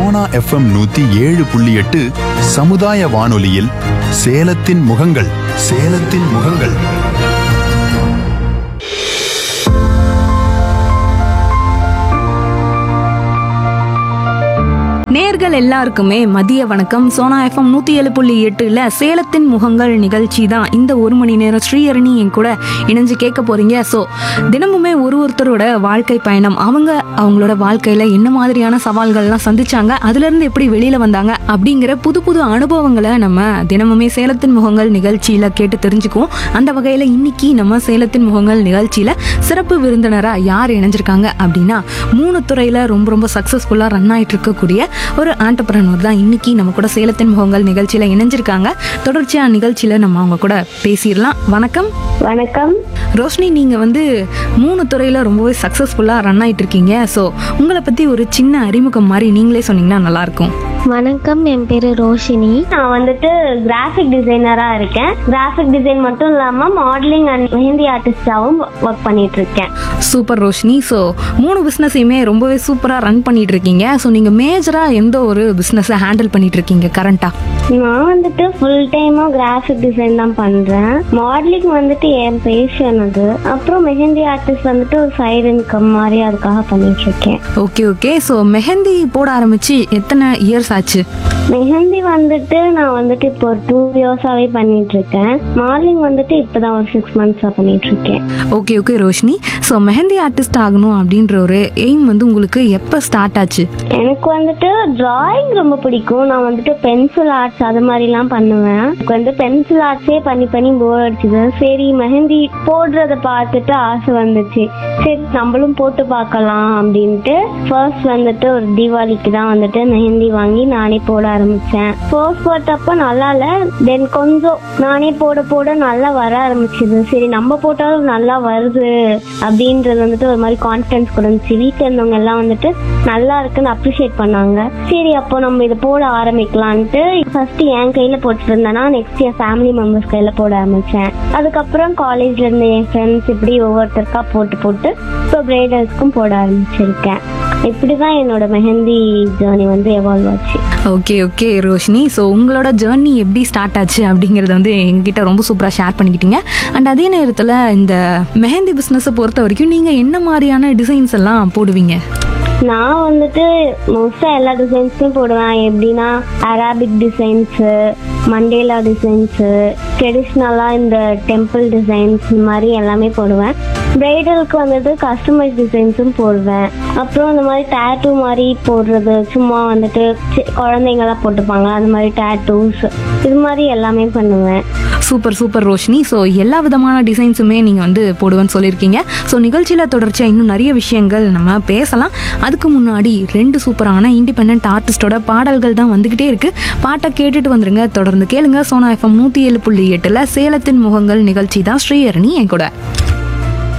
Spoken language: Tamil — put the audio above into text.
சோனா எஃப்எம் நூத்தி ஏழு புள்ளி எட்டு சமுதாய வானொலியில் சேலத்தின் முகங்கள் சேலத்தின் முகங்கள் நேர்கள் எல்லாருக்குமே மதிய வணக்கம் சோனா எஃப்எம் நூத்தி ஏழு புள்ளி எட்டுல சேலத்தின் முகங்கள் நிகழ்ச்சி தான் இந்த ஒரு மணி நேரம் ஸ்ரீஹரணி என் கூட இணைஞ்சு கேட்க போறீங்க ஸோ தினமுமே ஒரு ஒருத்தரோட வாழ்க்கை பயணம் அவங்க அவங்களோட வாழ்க்கையில என்ன மாதிரியான சவால்கள்லாம் சந்திச்சாங்க அதுல இருந்து எப்படி வெளியில வந்தாங்க அப்படிங்கிற புது புது அனுபவங்களை நம்ம தினமுமே சேலத்தின் முகங்கள் நிகழ்ச்சியில கேட்டு தெரிஞ்சுக்குவோம் அந்த வகையில இன்னைக்கு நம்ம சேலத்தின் முகங்கள் நிகழ்ச்சியில சிறப்பு விருந்தினரா யார் இணைஞ்சிருக்காங்க அப்படின்னா மூணு துறையில ரொம்ப ரொம்ப சக்சஸ்ஃபுல்லா ரன் ஆயிட்டு இருக்கக்கூடிய ஒரு ஆண்டர்பிரனர் தான் இன்னைக்கு நம்ம கூட சேலத்தின் முகங்கள் நிகழ்ச்சியில இணைஞ்சிருக்காங்க தொடர்ச்சியா நிகழ்ச்சியில நம்ம அவங்க கூட பேசிடலாம் வணக்கம் வணக்கம் ரோஷினி நீங்க வந்து மூணு துறையில ரொம்பவே சக்சஸ்ஃபுல்லா ரன் ஆயிட்டு இருக்கீங்க ஸோ உங்களை பத்தி ஒரு சின்ன அறிமுகம் மாதிரி நீங்களே சொன்னீங்கன்னா நல்லா இருக்கும் வணக்கம் என் பேரு ரோஷினி நான் வந்துட்டு கிராஃபிக் டிசைனரா இருக்கேன் கிராஃபிக் டிசைன் மட்டும் இல்லாம மாடலிங் அண்ட் மெஹந்தி ஆர்டிஸ்டாவும் ஒர்க் பண்ணிட்டு இருக்கேன் சூப்பர் ரோஷினி ஸோ மூணு பிஸ்னஸையுமே ரொம்பவே சூப்பராக ரன் பண்ணிட்டு இருக்கீங்க ஸோ நீங்கள் மேஜராக எந்த ஒரு பிஸ்னஸை ஹேண்டில் பண்ணிட்டு இருக்கீங்க கரண்ட்டாக நான் வந்துட்டு ஃபுல் டைமா கிராஃபிக் டிசைன் தான் பண்றேன் மாடலிங் வந்துட்டு என் பேஷன் அது அப்புறம் மெஹந்தி ஆர்டிஸ்ட் வந்துட்டு ஒரு சைடு இன்கம் மாதிரி அதுக்காக பண்ணிட்டு இருக்கேன் ஓகே ஓகே ஸோ மெஹந்தி போட ஆரம்பிச்சு எத்தனை இயர்ஸ் ஆச்சு மெஹந்தி வந்துட்டு நான் வந்துட்டு இப்போ ஒரு டூ இயர்ஸாவே பண்ணிட்டு இருக்கேன் மாடலிங் வந்துட்டு இப்பதான் ஒரு சிக்ஸ் மந்த்ஸா பண்ணிட்டு இருக்கேன் okay okay Roshini so mehndi artist ஆகணும் அப்படின்ற ஒரு எய்ம் வந்து உங்களுக்கு எப்போ ஸ்டார்ட் ஆச்சு எனக்கு வந்துட்டு டிராயிங் ரொம்ப பிடிக்கும் நான் வந்துட்டு பென்சில் ஆர்ட்ஸ் அது மாதிரிலாம் பண்ணுவேன் எனக்கு வந்து பென்சில் ஆர்ட்ஸே பண்ணி பண்ணி போர் அடிச்சுது சரி மெஹந்தி போடுறத பார்த்துட்டு ஆசை வந்துச்சு சரி நம்மளும் போட்டு பார்க்கலாம் அப்படின்ட்டு ஃபர்ஸ்ட் வந்துட்டு ஒரு தீபாவளிக்கு தான் வந்துட்டு மெஹந்தி வாங்கி நானே போட ஆரம்பிச்சேன் ஃபர்ஸ்ட் போட்டப்போ நல்லா இல்ல தென் கொஞ்சம் நானே போட போட நல்லா வர ஆரம்பிச்சது சரி நம்ம போட்டாலும் நல்லா வருது அப்படின்றது வந்துட்டு ஒரு மாதிரி கான்ஃபிடன்ஸ் கொடுந்துச்சு வீட்டில் இருந்தவங்க எல்லாம் வந்துட்டு நல்லா இருக்குன்னு அப்ரிஷியேட் பண்ணாங்க சரி அப்போ நம்ம இதை போட ஆரம்பிக்கலான்ட்டு ஃபர்ஸ்ட் என் கையில போட்டுட்டு இருந்தேன்னா நெக்ஸ்ட் என் ஃபேமிலி மெம்பர்ஸ் கையில போட ஆரம்பிச்சேன் அதுக்கப்புறம் காலேஜ்ல இருந்த என் ஃப்ரெண்ட்ஸ் இப்படி ஒவ்வொருத்தருக்கா போட்டு போட்டு இப்போ பிரைடல்ஸ்க்கும் போட ஆரம்பிச்சிருக்கேன் இப்படிதான் என்னோட மெஹந்தி ஜேர்னி வந்து எவால்வ் ஆச்சு ஓகே ஓகே ரோஷினி ஸோ உங்களோட ஜேர்னி எப்படி ஸ்டார்ட் ஆச்சு அப்படிங்கிறத வந்து எங்ககிட்ட ரொம்ப சூப்பராக ஷேர் பண்ணிக்கிட்டீங்க அண்ட் அதே நேரத்தில் இந்த மெஹந்தி பிஸ்னஸை பொறுத்த வரைக்கும் நீங்கள் என்ன மாதிரியான டிசைன்ஸ் எல்லாம் போடுவீங்க நான் வந்துட்டு மோஸ்டா எல்லா டிசைன்ஸுமே போடுவேன் எப்படின்னா அரபிக் டிசைன்ஸு மண்டேலா டிசைன்ஸு ட்ரெடிஷ்னலாக இந்த டெம்பிள் டிசைன்ஸ் இந்த மாதிரி எல்லாமே போடுவேன் பிரைடலுக்கு வந்துட்டு கஸ்டமைஸ் டிசைன்ஸும் போடுவேன் அப்புறம் இந்த மாதிரி டேட்டூ மாதிரி போடுறது சும்மா வந்துட்டு சி- குழந்தைங்கலாம் போட்டுப்பாங்க அந்த மாதிரி டேட்டூஸ் இது மாதிரி எல்லாமே பண்ணுவேன் சூப்பர் சூப்பர் ரோஷினி ஸோ எல்லா விதமான டிசைன்ஸுமே நீங்கள் வந்து போடுவேன்னு சொல்லியிருக்கீங்க ஸோ நிகழ்ச்சியில் தொடர்ச்சியாக இன்னும் நிறைய விஷயங்கள் நம்ம பேசலாம் அதுக்கு முன்னாடி ரெண்டு சூப்பரான இண்டிபெண்ட் ஆர்டிஸ்டோட பாடல்கள் தான் வந்துக்கிட்டே இருக்கு பாட்டை கேட்டுட்டு வந்துருங்க தொடர்ந்து கேளுங்க சோனா எஃப்எம் நூற்றி ஏழு புள்ளி எட்டில் சேலத்தின் முகங்கள் நிகழ்ச்சி தான் ஸ்ரீஹரணி என் கூட